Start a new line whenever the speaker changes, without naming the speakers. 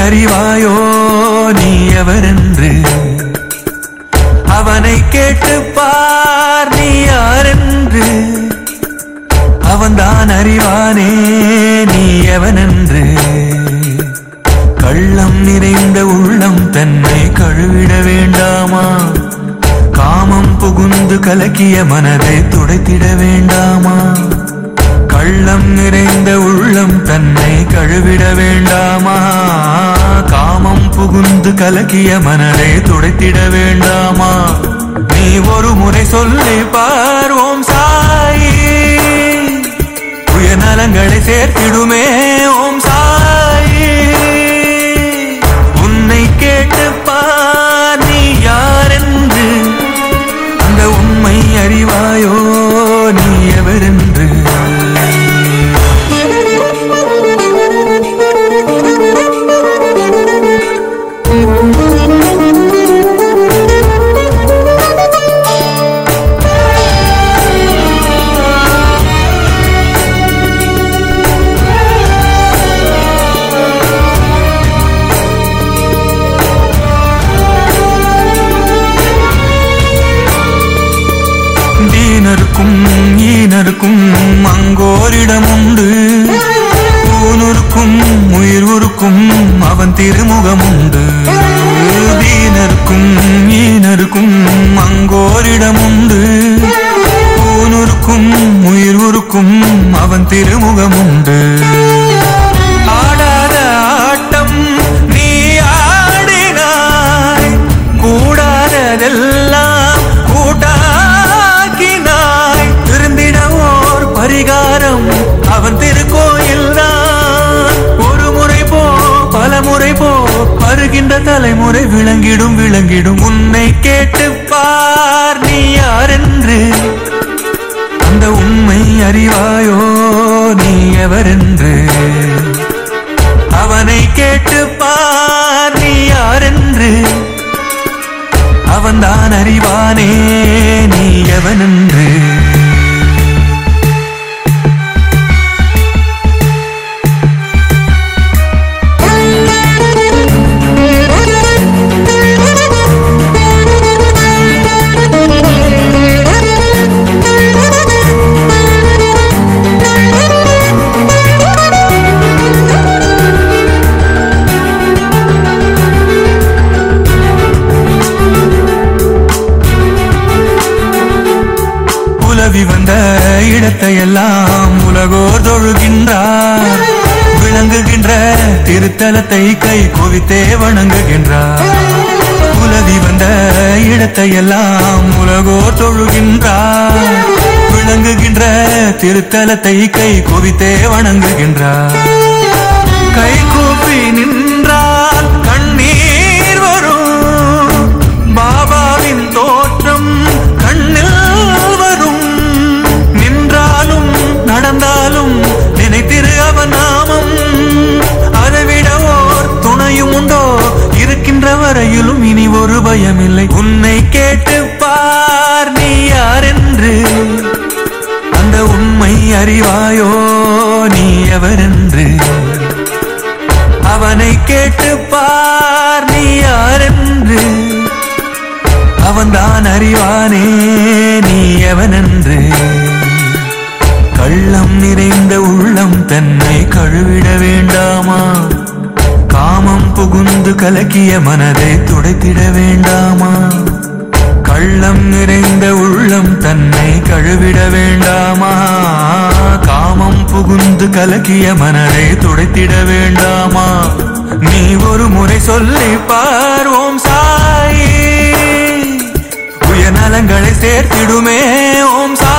அறிவாயோ நீ எவரென்று அவனை கேட்டு பார் நீ யாரென்று அவன்தான் அறிவானே நீ எவனென்று கள்ளம் நிறைந்த உள்ளம் தன்னை கழுவிட வேண்டாமா காமம் புகுந்து கலக்கிய மனதை துடைத்திட வேண்டாமா கள்ளம் நிறைந்த உள்ளம் தன்னை கழுவிட வேண்டாமா காமம் புகுந்து கலக்கிய மனதை துடைத்திட வேண்டாமா நீ ஒரு முறை சொல்லி பார்வோம் சாயி உயர்நலங்களை சேர்த்திடுமே ஓம் சாயி உன்னை கேட்டு பார் நீ யாரென்று அந்த உண்மை அறிவாயோ நீ எவரென்று தீனருக்கும் ஈனருக்கும் அங்கோரிடம் உண்டு ஊனுருக்கும் உயிர் உருக்கும் அவன் திருமுகம் உண்டு தீனருக்கும் ஈனருக்கும் அங்கோரிடம் உண்டு ஊனுருக்கும் உயிர் உருக்கும் அவன் திருமுகம் உண்டு ஆடாத ஆட்டம் நீ ஆடினாய் கூடாததெல்லாம் கூட்டாக்கினாய் திருந்திடவோர் பரிகாரம் அவன் திருக்கோயில் தான் ஒரு முறை போ பல முறை போ வருகின்ற தலைமுறை விளங்கிடும் விளங்கிடும் உன்னை கேட்டு பார் நீ யாரென்று அந்த உண்மை அறிவாயோ நீ எவரென்று அவனை கேட்டு பார் நீ யாரென்று அவன்தான் அறிவானே நீ எவனென்று உலவி வந்த இடத்தையெல்லாம் உலகோர் தொழுகின்றார் விளங்குகின்ற திருத்தலத்தை கை குவித்தே வணங்குகின்றார் உலவி வந்த இடத்தையெல்லாம் உலகோர் தொழுகின்றார் விளங்குகின்ற திருத்தலத்தை கை குவித்தே வணங்குகின்றார் கை கூப்பி நின்றால் கண்ணீர் வரும் பாபாவின் தோற்றம் கண்ணில் வரும் நின்றாலும் நடந்தாலும் நினைத்திரு அவன் நாமம் அதைவிட ஓர் துணையும் உண்டோ இருக்கின்ற வரையிலும் இனி ஒரு பயமில்லை உன்னை கேட்டு பார் நீ யாரென்று அந்த உண்மை அறிவாயோ நீ எவரென்று அவனை கேட்டு பார் நீ யாரென்று அவன்தான் அறிவானே நீ எவனென்று கள்ளம் நிறைந்த உள்ளம் தன்னை கழுவிட வேண்டாமா காமம் புகுந்து கலக்கிய மனதை துடைத்திட வேண்டாமா கள்ளம் நிறைந்த உள்ளம் தன்னை கழுவிட வேண்டாமா காமம் புகுந்து கலக்கிய மனதை துடைத்திட வேண்டாமா நீ ஒரு முறை சொல்லி பார்வோம் சாயி உயர்நலங்களை சேர்த்திடுமே ஓம் சாயி